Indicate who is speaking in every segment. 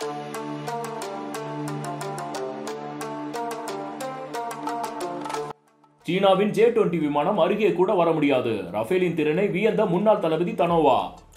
Speaker 1: சீனாவின் J twenty விமானம் அருகே கூட வர முடியாது ரஃபேலின் திறனை வியந்த முன்னாள் தளபதி தனோவா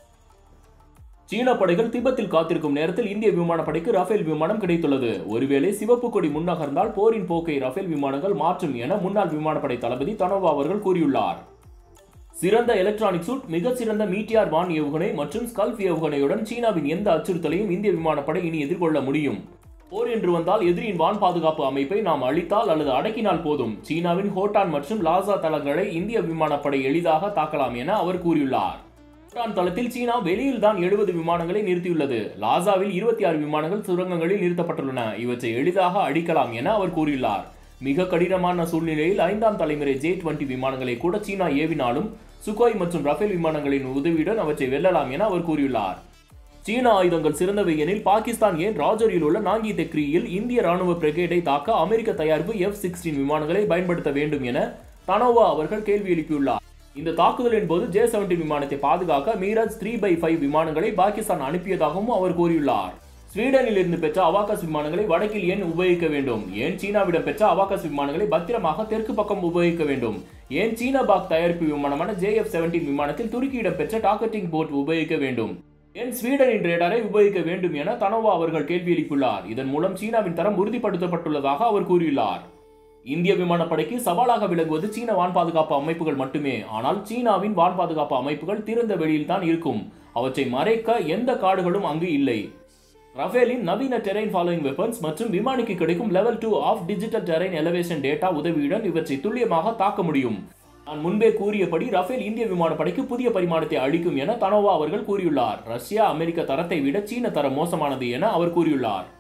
Speaker 1: சீன படைகள் திபெத்தில் காத்திருக்கும் நேரத்தில் இந்திய விமானப்படைக்கு ரஃபேல் விமானம் கிடைத்துள்ளது ஒருவேளை சிவப்பு கொடி முன்னகர்ந்தால் போரின் போக்கை ரஃபேல் விமானங்கள் மாற்றும் என முன்னாள் விமானப்படை தளபதி தனோவா அவர்கள் கூறியுள்ளார் சிறந்த எலக்ட்ரானிக் சூட் மிக சிறந்த மீட்டியார் வான் ஏவுகணை மற்றும் ஸ்கல்ஃப் ஏவுகணையுடன் சீனாவின் எந்த அச்சுறுத்தலையும் இந்திய விமானப்படை இனி எதிர்கொள்ள முடியும் போர் என்று வந்தால் எதிரியின் வான் பாதுகாப்பு அமைப்பை நாம் அழித்தால் அல்லது அடக்கினால் போதும் சீனாவின் ஹோட்டான் மற்றும் லாசா தளங்களை இந்திய விமானப்படை எளிதாக தாக்கலாம் என அவர் கூறியுள்ளார் ஹோட்டான் தளத்தில் சீனா வெளியில் தான் எழுபது விமானங்களை நிறுத்தியுள்ளது லாசாவில் இருபத்தி ஆறு விமானங்கள் சுரங்கங்களில் நிறுத்தப்பட்டுள்ளன இவற்றை எளிதாக அடிக்கலாம் என அவர் கூறியுள்ளார் மிக கடினமான சூழ்நிலையில் ஐந்தாம் தலைமுறை ஜே டுவெண்டி விமானங்களை கூட சீனா ஏவினாலும் சுகோய் மற்றும் ரஃபேல் விமானங்களின் உதவியுடன் அவற்றை வெல்லலாம் என அவர் கூறியுள்ளார் சீன ஆயுதங்கள் சிறந்தவை எனில் பாகிஸ்தான் ஏன் ராஜோரியில் உள்ள நாங்கி தெக்ரியில் இந்திய ராணுவ பிரிகேடை தாக்க அமெரிக்க தயாரிப்பு எஃப் சிக்ஸ்டீன் விமானங்களை பயன்படுத்த வேண்டும் என தனோவா அவர்கள் கேள்வி எழுப்பியுள்ளார் இந்த தாக்குதலின் போது ஜே செவன்டீன் விமானத்தை பாதுகாக்க மீராஜ் த்ரீ பை ஃபைவ் விமானங்களை பாகிஸ்தான் அனுப்பியதாகவும் அவர் கூறியுள்ளார் ஸ்வீடனில் இருந்து பெற்ற அவாகஸ் விமானங்களை வடக்கில் ஏன் உபயோகிக்க வேண்டும் ஏன் சீனாவிடம் பெற்ற அவாகஸ் விமானங்களை பத்திரமாக தெற்கு பக்கம் உபயோகிக்க வேண்டும் ஏன் சீனா பாக் தயாரிப்பு விமானமான ஜே எஃப் செவன்டீன் விமானத்தில் துருக்கியிடம் பெற்ற டார்கெட்டிங் போர்ட் உபயோகிக்க வேண்டும் ஏன் ஸ்வீடனின் ரேடாரை உபயோகிக்க வேண்டும் என தனோவா அவர்கள் கேள்வி எழுப்பியுள்ளார் இதன் மூலம் சீனாவின் தரம் உறுதிப்படுத்தப்பட்டுள்ளதாக அவர் கூறியுள்ளார் இந்திய விமானப்படைக்கு சவாலாக விளங்குவது சீன வான் பாதுகாப்பு அமைப்புகள் மட்டுமே ஆனால் சீனாவின் வான் பாதுகாப்பு அமைப்புகள் திறந்த வெளியில் தான் இருக்கும் அவற்றை மறைக்க எந்த காடுகளும் அங்கு இல்லை ரஃபேலின் நவீன டெரைன் ஃபாலோயிங் வெப்பன்ஸ் மற்றும் விமானிக்கு கிடைக்கும் level two of digital terrain elevation data உதவியுடன் இவற்றை துல்லியமாக தாக்க முடியும் நான் முன்பே கூறியபடி ரஃபேல் இந்திய விமானப்படைக்கு புதிய பரிமாணத்தை அளிக்கும் என தனோவா அவர்கள் கூறியுள்ளார் ரஷ்யா அமெரிக்க தரத்தை விட சீன தரம் மோசமானது என அவர் கூறியுள்ளார்